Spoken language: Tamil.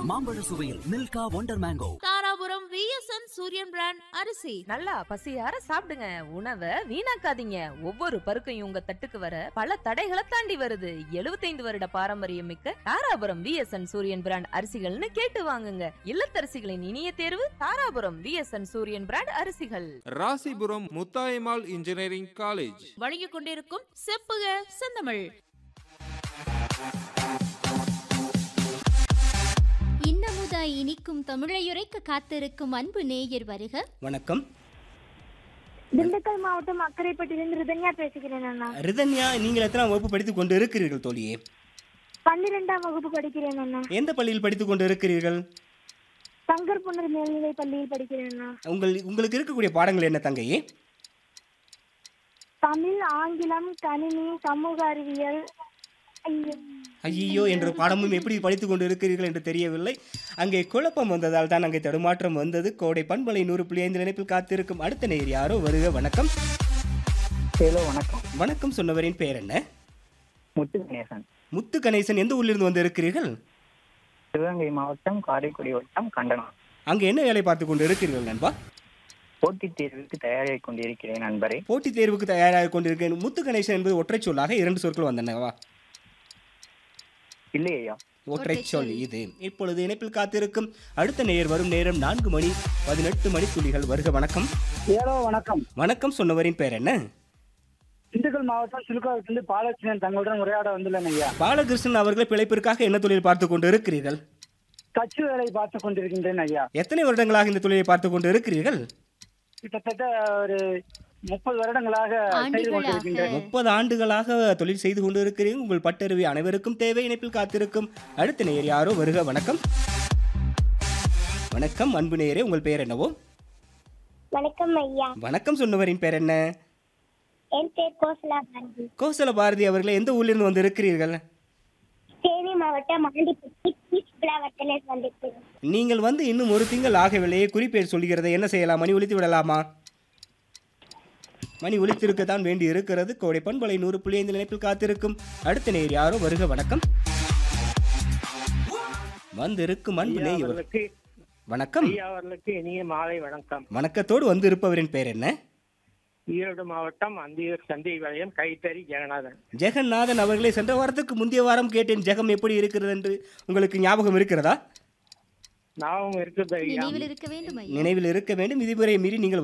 மாம்பழ சுவையில் Milka wonder mango Dharapuram VSN Sooriyan brand அரிசி நல்லா பசியார சாப்பிடுங்க உணவை வீணாக்காதீங்க ஒவ்வொரு பருக்கையும் உங்க தட்டுக்கு வர பல தடைகளை தாண்டி வருது 75 வருட பாரம்பரியம் மிக்க தாராபுரம் விஎஸ்என் சூரியன் பிராண்ட் அரிசிகள்னு கேட்டு வாங்குங்க இல்லத்தரசிகளின் இனிய தேர்வு தாராபுரம் விஎஸ்என் சூரியன் பிராண்ட் அரிசிகள் ராசிபுரம் முத்தாயம்மாள் இன்ஜினியரிங் காலேஜ் வழங்கிக் கொண்டிருக்கும் செப்புக செந்தமிழ் இன்னமுதாய் இனிக்கும் தமிழையுரைக்க காத்திருக்கும் அன்பு நேயர் வருக வணக்கம் திண்டுக்கல் மாவட்டம் அக்கரைப்பட்டிலிருந்து ரிதன்யா பேசுகிறேன் அண்ணா ரிதன்யா நீங்கள் எத்தனாம் வகுப்பு படித்துக் கொண்டு இருக்கிறீர்கள் தோழியே பன்னிரெண்டாம் வகுப்பு படிக்கிறேன் அண்ணா எந்த பள்ளியில் படித்துக் கொண்டு இருக்கிறீர்கள் சங்கர் புனர் மேல்நிலை பள்ளியில் படிக்கிறேன் அண்ணா உங்கள் உங்களுக்கு இருக்கக்கூடிய பாடங்கள் என்ன தங்கையே தமிழ் ஆங்கிலம் கணினி சமூக அறிவியல் ஐயோ, ஐயோ என்ற பாடமும் எப்படி படித்துக் கொண்டு இருக்கிறீர்கள் என்று தெரியவில்லை அங்கே குழப்பம் வந்ததால் தான் அங்கே தடுமாற்றம் வந்தது கோடை பண்பலை நூறு புள்ளி ஐந்து நினைப்பில் காத்திருக்கும் அடுத்த நேர் யாரோ வருக வணக்கம் ஹலோ வணக்கம் வணக்கம் சொன்னவரின் பெயர் என்ன முத்து கணேசன் முத்து கணேசன் எந்த ஊரிலிருந்து வந்து இருக்கிறீர்கள் சிவகங்கை மாவட்டம் காரைக்குடி வட்டம் கண்டனம் அங்கே என்ன வேலை பார்த்து கொண்டு இருக்கிறீர்கள் நண்பா போட்டித் தேர்வுக்கு தயாராகிக் கொண்டிருக்கிறேன் நண்பரே போட்டித் தேர்வுக்கு தயாராக கொண்டிருக்கேன் முத்து கணேசன் என்பது ஒற்றைச் சொல்லாக இரண்டு சொற்கள் வந்தனவா இல்லையா ஒற்றை சொல் இது இப்பொழுது இணைப்பில் காத்திருக்கும் அடுத்த நேயர் வரும் நேரம் நான்கு மணி பதினெட்டு மணி துளிகள் வருக வணக்கம் ஹலோ வணக்கம் வணக்கம் சொன்னவரின் பெயர் என்ன திண்டுக்கல் மாவட்டம் சிலுக்காவிலிருந்து பாலச்சினன் தங்களுடன் உரையாட வந்துள்ளேன் ஐயா பாலகிருஷ்ணன் அவர்கள் பிழைப்பிற்காக என்ன தொழில் பார்த்து கொண்டு இருக்கிறீர்கள் கட்சி வேலை பார்த்து கொண்டிருக்கின்றேன் ஐயா எத்தனை வருடங்களாக இந்த தொழிலை பார்த்து கொண்டு இருக்கிறீர்கள் கிட்டத்தட்ட ஒரு முப்பது வருடங்களாக செய்து கொண்டிருக்கின்றேன் முப்பது ஆண்டுகளாக தொழில் செய்து கொண்டு இருக்கிறீர்கள் உங்கள் பட்டறிவு அனைவருக்கும் தேவை இணைப்பில் காத்திருக்கும் அடுத்த நேயர் யாரோ வருக வணக்கம் வணக்கம் அன்பு நேயரே உங்கள் பெயர் என்னவோ வணக்கம் ஐயா வணக்கம் சொன்னவரின் பெயர் என்ன என் பேர் கோசலா பாரதி கோசல பாரதி அவர்களே எந்த ஊரிலிருந்து வந்து இருக்கிறீர்கள் தேனி மாவட்டம் ஆண்டிப்பட்டி விழாவத்திலே வந்திருக்கிறேன் நீங்கள் வந்து இன்னும் ஒரு திங்கள் ஆகவில்லையே குறிப்பேர் சொல்கிறது என்ன செய்யலாம் மணி ஒலித்து விடலாமா மணி ஒலித்திருக்கத்தான் வேண்டி இருக்கிறது கோடை பண்பலை நூறு புள்ளி ஐந்து நினைப்பில் காத்திருக்கும் அடுத்த நேர் யாரோ வருக வணக்கம் வந்திருக்கும் அன்பு நேயர் அவர்களுக்கு வணக்கம் ஐயா அவர்களுக்கு இனிய மாலை வணக்கம் வணக்கத்தோடு வந்து இருப்பவரின் பெயர் என்ன ஈரோடு மாவட்டம் அந்தியூர் சந்தை வளையம் கைத்தறி ஜெகநாதன் ஜெகநாதன் அவர்களை சென்ற வாரத்துக்கு முந்தைய வாரம் கேட்டேன் ஜெகம் எப்படி இருக்கிறது என்று உங்களுக்கு ஞாபகம் இருக்கிறதா நாவும் இருக்குது ஐயா நினைவில் இருக்க வேண்டும் ஐயா நினைவில் இருக்க வேண்டும் இதுவரை மீறி நீங்கள்